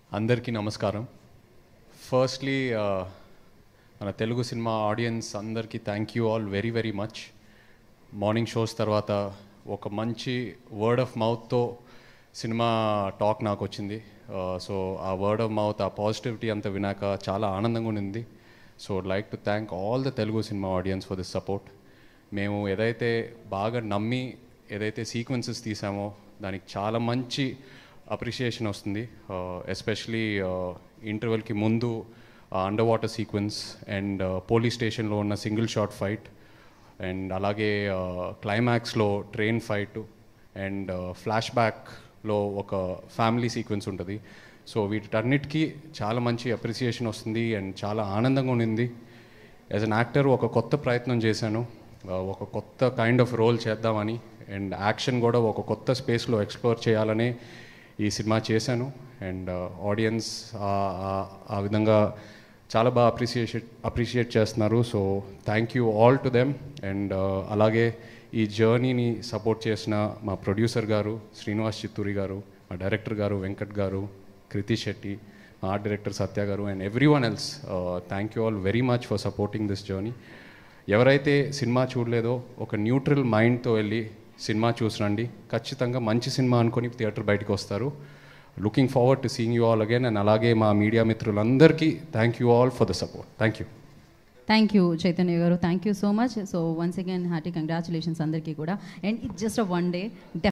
అందరికీ నమస్కారం ఫస్ట్లీ మన తెలుగు సినిమా ఆడియన్స్ అందరికీ thank you all very very much morning shows తర్వాత ఒక మంచి వర్డ్ ఆఫ్ మౌత్తో సినిమా టాక్ నాకు వచ్చింది so uh word of mouth uh positivity అంతా వినాక చాలా ఆనందంగా ఉంది so like to thank all the Telugu cinema audience for this support మేము ఏదైతే బాగా నమ్మి ఏదైతే సీక్వెన్సెస్ తీసామో దానికి చాలా మంచి అప్రిషియేషన్ వస్తుంది ఎస్పెషలీ ఇంటర్వెల్కి ముందు under water sequence and police స్టేషన్లో ఉన్న సింగిల్ షాట్ ఫైట్ అండ్ అలాగే క్లైమాక్స్లో ట్రైన్ ఫైట్ అండ్ ఫ్లాష్ బ్యాక్లో ఒక ఫ్యామిలీ సీక్వెన్స్ ఉంటుంది సో వీటన్నిటికీ చాలా మంచి అప్రిసియేషన్ వస్తుంది అండ్ చాలా ఆనందంగా ఉండింది యాజ్ అన్ యాక్టర్ ఒక కొత్త ప్రయత్నం చేశాను ఆ, ఒక కొత్త కైండ్ ఆఫ్ రోల్ చేద్దామని అండ్ యాక్షన్ కూడా ఒక కొత్త స్పేస్లో ఎక్స్ప్లోర్ చేయాలని ఈ సినిమా చేశాను అండ్ ఆడియన్స్ ఆ విధంగా చాలా బాగా అప్రిసియేషన్ అప్రిషియేట్ చేస్తున్నారు so thank you all to them and అలాగే ఈ జర్నీని సపోర్ట్ చేసిన మా ప్రొడ్యూసర్ గారు శ్రీనివాస్ చిత్తూరి గారు మా డైరెక్టర్ గారు వెంకట్ గారు కృతి శెట్టి మా art director Satya garu and every one else thank you all very much for supporting this journey ఎవరైతే సినిమా చూడలేదో ఒక న్యూట్రల్ మైండ్తో వెళ్ళి సినిమా చూసిరండి ఖచ్చితంగా మంచి సినిమా అనుకొని థియేటర్ బయటకు వస్తారు looking forward to seeing you all again and అలాగే మా మీడియా మిత్రులందరికీ thank you all for the support thank you thank you Chaitanya garu thank you so much so once again hearty congratulations అందరికీ కూడా and it just a one day